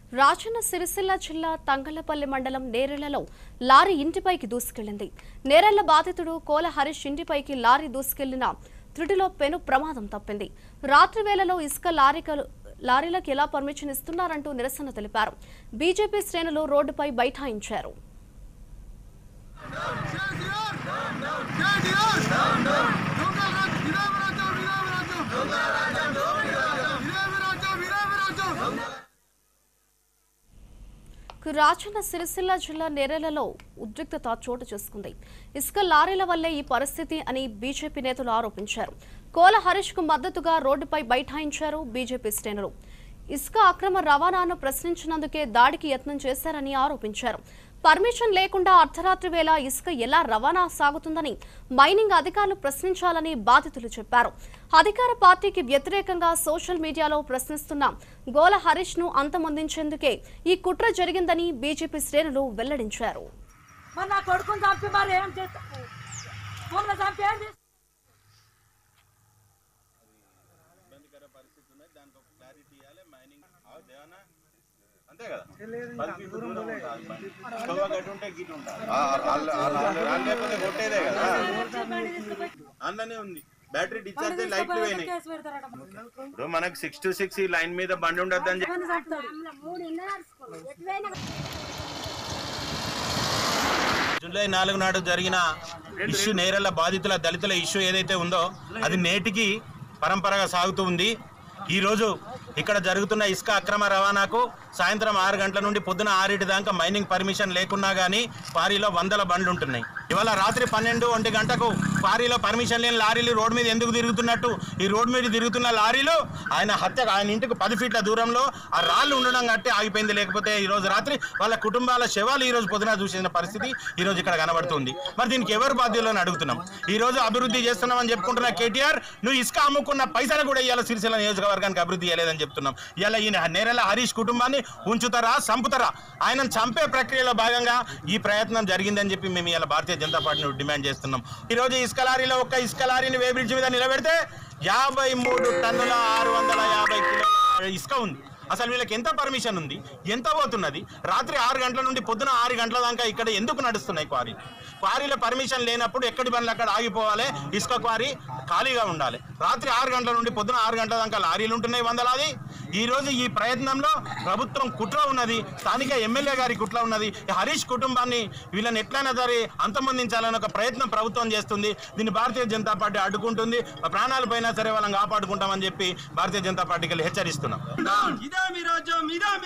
రాజన్న సిరిసిల్ల జిల్లా తంగలపల్లి మండలం నేరెళ్లలో లారీ ఇంటిపైకి దూసుకెళ్లింది నేరెళ్ల బాధితుడు కోల హరీష్ ఇంటిపైకి లారీ దూసుకెళ్లిన త్రుటిలో పెను ప్రమాదం తప్పింది రాత్రి వేళలో ఇసుక లారీకలు లారీలకు ఎలా పర్మిషన్ ఇస్తున్నారంటూ నిరసన తెలిపారు బీజేపీ శ్రేణులు రోడ్డుపై బైఠాయించారు రాజన్న సిరిసిల్ల జిల్లా నేరెలలో ఉద్రిక్తత చోటు చేసుకుంది ఇసుక లారీల వల్లే ఈ పరిస్థితి అని బీజేపీ నేతలు ఆరోపించారు కోల హరీష్ కు మద్దతుగా రోడ్డుపై బైఠాయించారు బీజేపీ శ్రేణులు ఇసుక అక్రమ రవాణాను ప్రశ్నించినందుకే దాడికి యత్నం చేశారని ఆరోపించారు పర్మిషన్ లేకుండా అర్ధరాత్రి వేళ ఇసుక ఎలా రవాణా సాగుతుందని మైనింగ్ అధికారులు ప్రశ్నించాలని బాధితులు చెప్పారు అధికార పార్టీకి వ్యతిరేకంగా సోషల్ మీడియాలో ప్రశ్నిస్తున్న గోల హరీష్ ను అంతమొందించేందుకే ఈ కుట్ర జరిగిందని బీజేపీ శ్రేణులు వెల్లడించారు మరి నా కొడుకుని చంపి మరి ఏం చేస్తా మమ్మల్ని చంపి ఏం చేస్తా అంతే కదా పది ఫీట్లు దూరం ఉండాలి బండి. స్టవ్ గట్టి ఉంటే గిట్ ఉండాలి. రాళ్ళు లేకపోతే కొట్టేదే కదా అందులోనే ఉంది బ్యాటరీ డిశ్చార్జ్ లైట్లు పోయినాయి కేసు పెడతారట ఇప్పుడు మనకి సిక్స్ టు సిక్స్ ఈ లైన్ మీద బండి ఉండద్దు అని ఎవరిని చంపుతాడు జూలై నాలుగు నాడు జరిగిన ఇష్యూ నేరల బాధితుల దళితుల ఇష్యూ ఏదైతే ఉందో అది నేటికి పరంపరగా సాగుతూ ఉంది ఈరోజు ఇక్కడ జరుగుతున్న ఇసుక అక్రమ రవాణాకు సాయంత్రం ఆరు గంటల నుండి పొద్దున ఆరింటి దాకా మైనింగ్ పర్మిషన్ లేకున్నా కానీ క్వారీలో వందల బండ్లు ఉంటున్నాయి ఇవాళ రాత్రి పన్నెండు ఒంటి గంటకు క్వారీలో పర్మిషన్ లేని లారీలు రోడ్డు మీద ఎందుకు తిరుగుతున్నట్టు ఈ రోడ్డు మీద తిరుగుతున్న లారీలు ఆయన హత్య ఆయన ఇంటికి పది ఫీట్ల దూరంలో ఆ రాళ్ళు ఉండడం కట్టి ఆగిపోయింది లేకపోతే ఈ రోజు రాత్రి వాళ్ళ కుటుంబాల శవాలు ఈ రోజు పొద్దున చూసిన పరిస్థితి ఈ రోజు ఇక్కడ కనబడుతుంది మరి దీనికి ఎవరు బాధ్యులు అని అడుగుతున్నాం ఈ రోజు అభివృద్ధి చేస్తున్నామని చెప్పుకుంటున్న కేటీఆర్ నువ్వు ఇసుక అమ్ముకున్న పైసలు కూడా ఇవాళ సిరిసిల్ల నియోజకవర్గానికి అభివృద్ధి చేయలేదని చెప్తున్నాం ఇలా ఈయన నేరెల హరీష్ కుటుంబాన్ని ఉంచుతారా చంపుతారా ఆయనను చంపే ప్రక్రియలో భాగంగా ఈ ప్రయత్నం జరిగిందని చెప్పి మేము ఇలా భారతీయ జనతా పార్టీని డిమాండ్ చేస్తున్నాం ఈ రోజు ఇసుక లారీలో ఒక్క ఇసుక లారీని వేబ్రిడ్జ్ మీద నిలబెడితే యాభై మూడు టన్నుల ఆరు వందల యాభై కిలోల ఇసుక ఉంది అసలు వీళ్ళకి ఎంత పర్మిషన్ ఉంది ఎంత పోతున్నది రాత్రి ఆరు గంటల నుండి పొద్దున ఆరు గంటల దాకా ఇక్కడ ఎందుకు నడుస్తున్నాయి క్వారీ క్వారీలో పర్మిషన్ లేనప్పుడు ఎక్కడి బండ్లు అక్కడ ఆగిపోవాలి ఇసుక క్వారీ ఖాళీగా ఉండాలి రాత్రి ఆరు గంటల నుండి పొద్దున ఆరు గంటల దాకా లారీలు ఉంటున్నాయి వందలాది ఈ రోజు ఈ ప్రయత్నంలో ప్రభుత్వం కుట్ర ఉన్నది స్థానిక ఎమ్మెల్యే గారి కుట్ర ఉన్నది ఈ హరీష్ కుటుంబాన్ని వీళ్ళని ఎట్లయినా సరే అంతమొందించాలని ఒక ప్రయత్నం ప్రభుత్వం చేస్తుంది దీన్ని భారతీయ జనతా పార్టీ అడ్డుకుంటుంది మా ప్రాణాలు పోయినా సరే వాళ్ళని కాపాడుకుంటామని చెప్పి భారతీయ జనతా పార్టీకి వెళ్ళి హెచ్చరిస్తున్నాం ఇదే మీ రాజ్యం ఇదే